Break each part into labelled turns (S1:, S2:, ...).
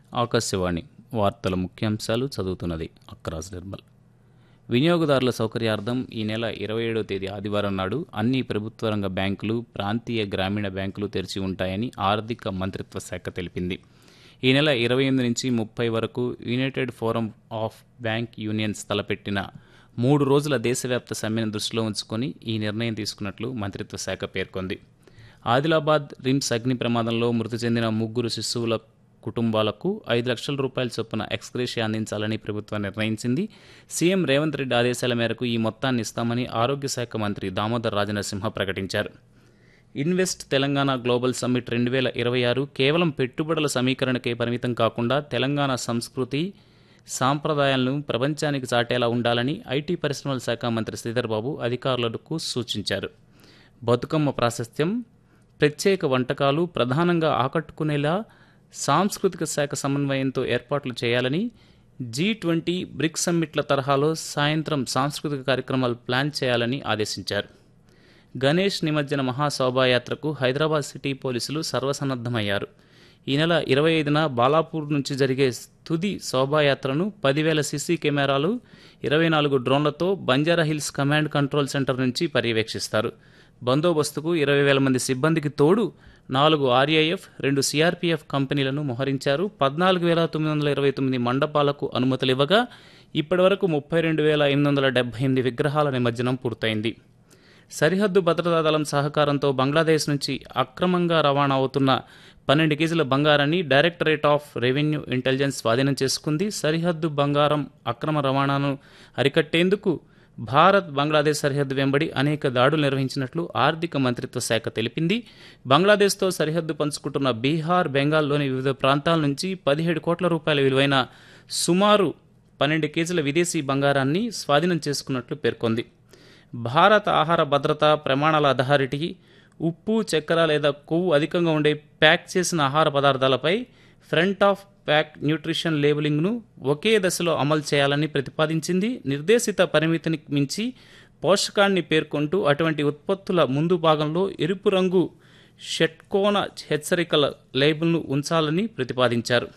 S1: ఆకాశవాణి వార్తల ముఖ్యాంశాలు చదువుతున్నది అక్రాజ్ నిర్మల్ వినియోగదారుల సౌకర్యార్థం ఈ నెల ఇరవై ఏడవ తేదీ ఆదివారం నాడు అన్ని ప్రభుత్వ రంగ బ్యాంకులు ప్రాంతీయ గ్రామీణ బ్యాంకులు తెరిచి ఉంటాయని ఆర్థిక మంత్రిత్వ శాఖ తెలిపింది ఈ నెల ఇరవై ఎనిమిది నుంచి ముప్పై వరకు united forum of bank unions తలపెట్టిన మూడు రోజుల దేశవ్యాప్త సమ్మెను దృష్టిలో ఉంచుకొని ఈ నిర్ణయం తీసుకున్నట్లు మంత్రిత్వ శాఖ పేర్కొంది ఆదిలాబాద్ రిమ్స్ అగ్ని ప్రమాదంలో మృతి చెందిన ముగ్గురు శిశువుల కుటుంబాలకు ఐదు లక్షల రూపాయల చొప్పున ఎక్స్గ్రేషియా అందించాలని ప్రభుత్వం నిర్ణయించింది సీఎం రేవంత్ రెడ్డి ఆదేశాల మేరకు ఈ మొత్తాన్ని ఇస్తామని ఆరోగ్య శాఖ మంత్రి దామోదర్ రాజనరసింహ ప్రకటించారు ఇన్వెస్ట్ తెలంగాణ గ్లోబల్ సమ్మిట్ రెండు వేల ఇరవై ఆరు కేవలం పెట్టుబడుల సమీకరణకే పరిమితం కాకుండా తెలంగాణ సంస్కృతి సాంప్రదాయాలను ప్రపంచానికి చాటేలా ఉండాలని ఐటీ పరిశ్రమల శాఖ మంత్రి శ్రీధర్ బాబు అధికారులకు సూచించారు బతుకమ్మ ప్రాశస్త్యం ప్రత్యేక వంటకాలు ప్రధానంగా ఆకట్టుకునేలా సాంస్కృతిక శాఖ సమన్వయంతో ఏర్పాట్లు చేయాలని జీ ట్వంటీ బ్రిక్స్ సమ్మిట్ల తరహాలో సాయంత్రం సాంస్కృతిక కార్యక్రమాలు ప్లాన్ చేయాలని ఆదేశించారు గణేష్ నిమజ్జన మహాశోభాయాత్రకు హైదరాబాద్ సిటీ పోలీసులు సర్వసన్నద్ధమయ్యారు ఈ నెల ఇరవై ఐదున బాలాపూర్ నుంచి జరిగే తుది శోభాయాత్రను పదివేల సీసీ కెమెరాలు ఇరవై నాలుగు డ్రోన్లతో బంజారాహిల్స్ కమాండ్ కంట్రోల్ సెంటర్ నుంచి పర్యవేక్షిస్తారు బందోబస్తుకు ఇరవై వేల మంది సిబ్బందికి తోడు నాలుగు ఆర్ఐఎఫ్ రెండు సిఆర్పీఎఫ్ కంపెనీలను మోహరించారు పద్నాలుగు వేల తొమ్మిది వందల ఇరవై తొమ్మిది మండపాలకు అనుమతులు ఇవ్వగా ఇప్పటివరకు ముప్పై రెండు వేల ఎనిమిది వందల డెబ్బై ఎనిమిది విగ్రహాల నిమజ్జనం పూర్తయింది సరిహద్దు భద్రతా దళం సహకారంతో బంగ్లాదేశ్ నుంచి అక్రమంగా రవాణా అవుతున్న పన్నెండు కేజీల బంగారాన్ని డైరెక్టరేట్ ఆఫ్ రెవెన్యూ ఇంటెలిజెన్స్ స్వాధీనం చేసుకుంది సరిహద్దు బంగారం అక్రమ రవాణాను అరికట్టేందుకు భారత్ బంగ్లాదేశ్ సరిహద్దు వెంబడి అనేక దాడులు నిర్వహించినట్లు ఆర్థిక మంత్రిత్వ శాఖ తెలిపింది బంగ్లాదేశ్తో సరిహద్దు పంచుకుంటున్న బీహార్ బెంగాల్లోని వివిధ ప్రాంతాల నుంచి పదిహేడు కోట్ల రూపాయల విలువైన సుమారు పన్నెండు కేజీల విదేశీ బంగారాన్ని స్వాధీనం చేసుకున్నట్లు పేర్కొంది భారత ఆహార భద్రత ప్రమాణాల అథారిటీ ఉప్పు చక్కెర లేదా కొవ్వు అధికంగా ఉండే ప్యాక్ చేసిన ఆహార పదార్థాలపై ఫ్రంట్ ఆఫ్ ప్యాక్ న్యూట్రిషన్ లేబులింగ్ను ఒకే దశలో అమలు చేయాలని ప్రతిపాదించింది నిర్దేశిత పరిమితిని మించి పోషకాన్ని పేర్కొంటూ అటువంటి ఉత్పత్తుల ముందు భాగంలో ఎరుపు రంగు షట్కోణ హెచ్చరికల లేబుల్ను ఉంచాలని ప్రతిపాదించారు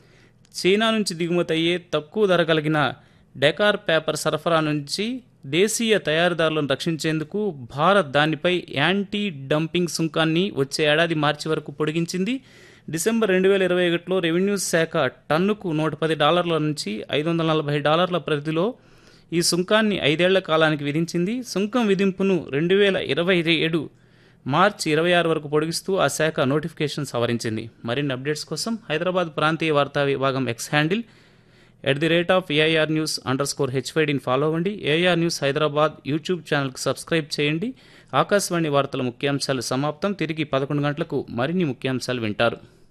S1: చైనా నుంచి దిగుమతి అయ్యే తక్కువ ధర కలిగిన డెకార్ పేపర్ సరఫరా నుంచి దేశీయ తయారీదారులను రక్షించేందుకు భారత్ దానిపై యాంటీ డంపింగ్ సుంకాన్ని వచ్చే ఏడాది మార్చి వరకు పొడిగించింది డిసెంబర్ రెండు వేల ఇరవై ఒకటిలో రెవెన్యూ శాఖ టన్నుకు నూట పది డాలర్ల నుంచి ఐదు వందల నలభై డాలర్ల పరిధిలో ఈ సుంకాన్ని ఐదేళ్ల కాలానికి విధించింది సుంకం విధింపును రెండు వేల ఇరవై ఏడు మార్చి ఇరవై ఆరు వరకు పొడిగిస్తూ ఆ శాఖ నోటిఫికేషన్ సవరించింది మరిన్ని అప్డేట్స్ కోసం హైదరాబాద్ ప్రాంతీయ వార్తా విభాగం X handle at the rate of AIR news underscore స్కోర్ హెచ్వైడిని ఫాలో అవ్వండి ఏఐఆర్ న్యూస్ హైదరాబాద్ యూట్యూబ్ ఛానల్కి సబ్స్క్రైబ్ చేయండి ఆకాశవాణి వార్తల ముఖ్యాంశాలు సమాప్తం తిరిగి పదకొండు గంటలకు మరిన్ని ముఖ్యాంశాలు వింటారు